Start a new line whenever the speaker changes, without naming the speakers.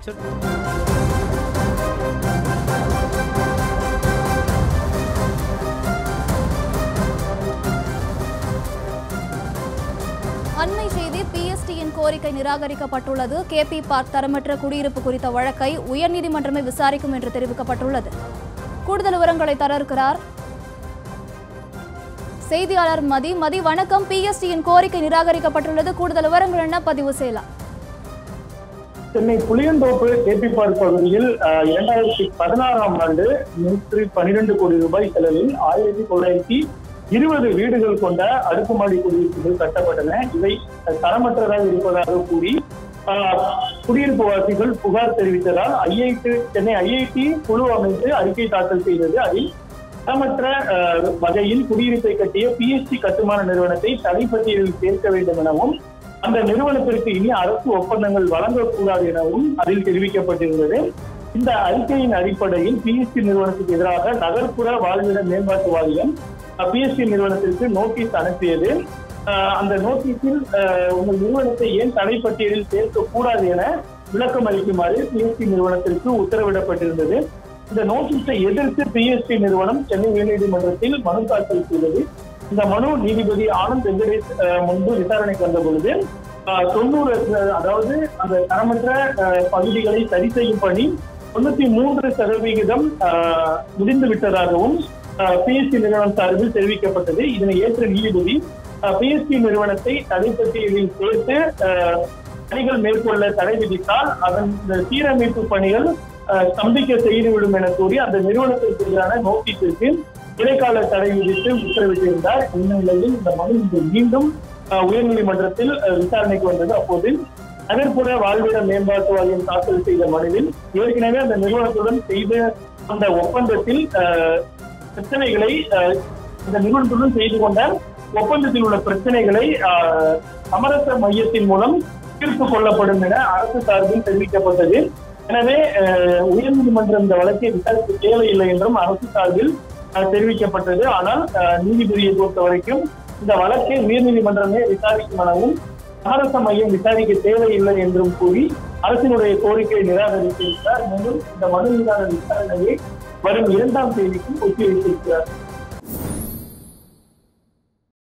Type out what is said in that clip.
அண்மை செய்தி பிஎஸ்டியின் கோரிக்கை நிராகரிக்கப்பட்டுள்ளது கேபி பார்க் தரமற்ற குடியிருப்பு குறித்த வழக்கை உயர்நீதிமன்றமே விசாரிக்கும் என்று தெரிவிக்கப்பட்டுள்ளது கூடுதல் விவரங்களை தர இருக்கிறார் செய்தியாளர் மதி மதி வணக்கம் பிஎஸ்டியின் கோரிக்கை நிராகரிக்கப்பட்டுள்ளது கூடுதல் விவரங்கள் என்ன பதிவு செய்யலாம்
சென்னை புளியந்தோப்பு கேபி பார்க் பகுதியில் அஹ், இரண்டாயிரத்தி பதினாறாம் ஆண்டு நூற்றி பனிரெண்டு கோடி ரூபாய் செலவில் ஆயிரத்தி தொள்ளாயிரத்தி இருபது வீடுகள் கொண்ட அடுக்குமாடி குடியிருப்புகள் கட்டப்பட்டன இவை தரமற்றதாக இருப்பதாக கூறி அஹ், குடியிருப்பு வாசிகள் புகார் தெரிவித்ததால் ஐஐடி சென்னை ஐஐடி குழு அமைத்து அறிக்கை தாக்கல் செய்தது அதில் தரமற்ற அஹ், வகையில் குடியிருப்பை கட்டிய பிஎஸ்சி கட்டுமான நிறுவனத்தை தனிப்பட்டியலில் சேர்க்க வேண்டும் எனவும் அந்த நிறுவனத்திற்கு இனி அரசு ஒப்பந்தங்கள் வழங்கக்கூடாது எனவும் அதில் தெரிவிக்கப்பட்டிருந்தது இந்த அறிக்கையின் அடிப்படையில் பிஎஸ்சி நிறுவனத்துக்கு எதிராக நகர்ப்புற வாழ்விட மேம்பாட்டு வாரியம் பிஎஸ்சி நிறுவனத்திற்கு நோட்டீஸ் அனுப்பியது அஹ், அந்த நோட்டீஸில் அஹ், உங்கள் நிறுவனத்தை ஏன் தடைப்பட்டியலில் சேர்க்கக்கூடாது என விளக்கம் அளிக்குமாறு பிஎஸ்சி நிறுவனத்திற்கு உத்தரவிடப்பட்டிருந்தது இந்த நோட்டீஸை எதிர்த்து பிஎஸ்சி நிறுவனம் சென்னை உயர்நீதிமன்றத்தில் மனு தாக்கல் செய்தது இந்த மனு நீதிபதி ஆனந்த் வெங்கடேஷ் அஹ், முன்பு விசாரணைக்கு வந்த பொழுது அஹ், தொண்ணூறு அஹ், அதாவது அந்த தரமற்ற அஹ், பகுதிகளை சரி செய்யும் பணி தொண்ணூத்தி மூன்று சதவிகிதம் அஹ், முடிந்து விட்டதாகவும் பிஎஸ்சி நிறுவனம் சார்பில் தெரிவிக்கப்பட்டது இதனை ஏற்ற நீதிபதி பிஎஸ்சி நிறுவனத்தை தடைப்பட்டியலில் சேர்த்து அஹ், பணிகள் மேற்கொள்ள தடை விதித்தால் அதன் இந்த சீரமைப்பு பணிகள் அஹ், ஸ்தம்பிக்க செய்துவிடும் என கூறி அந்த நிறுவனத்திற்கு எதிரான நோட்டீஸிற்கு இடைக்கால தடை விதித்து உத்தரவிட்டிருந்தார் இந்த நிலையில் இந்த மனு இன்று மீண்டும் அஹ், உயர்நீதிமன்றத்தில் அஹ், விசாரணைக்கு வந்தது அப்போது நகர்ப்புற வாழ்விட மேம்பாட்டு வாரியம் தாக்கல் செய்த மனுவில் ஏற்கனவே அந்த நிறுவனத்துடன் செய்த அந்த ஒப்பந்தத்தில் அஹ், பிரச்சனைகளை அஹ், இந்த நிறுவனத்துடன் செய்து கொண்ட ஒப்பந்தத்தில் உள்ள பிரச்சனைகளை அஹ், சமரச மையத்தின் மூலம் தீர்த்து கொள்ளப்படும் என அரசு சார்பில் தெரிவிக்கப்பட்டது எனவே அஹ், உயர்நீதிமன்றம் இந்த வழக்கை விசாரிக்க தேவையில்லை என்றும் அரசு சார்பில் அஹ், தெரிவிக்கப்பட்டது ஆனால் அஹ், நீதிபதியை பொறுத்த வரைக்கும் இந்த வழக்கை உயர்நீதிமன்றமே விசாரிக்கும் எனவும் சமரச மையம் விசாரிக்க தேவையில்லை என்றும் கூறி அரசினுடைய கோரிக்கையை நிராகரித்திருக்கிறார் மேலும் இந்த மனு மீதான விசாரணையை வரும் இரண்டாம் தேதிக்கு ஒத்திவைத்திருக்கிறார்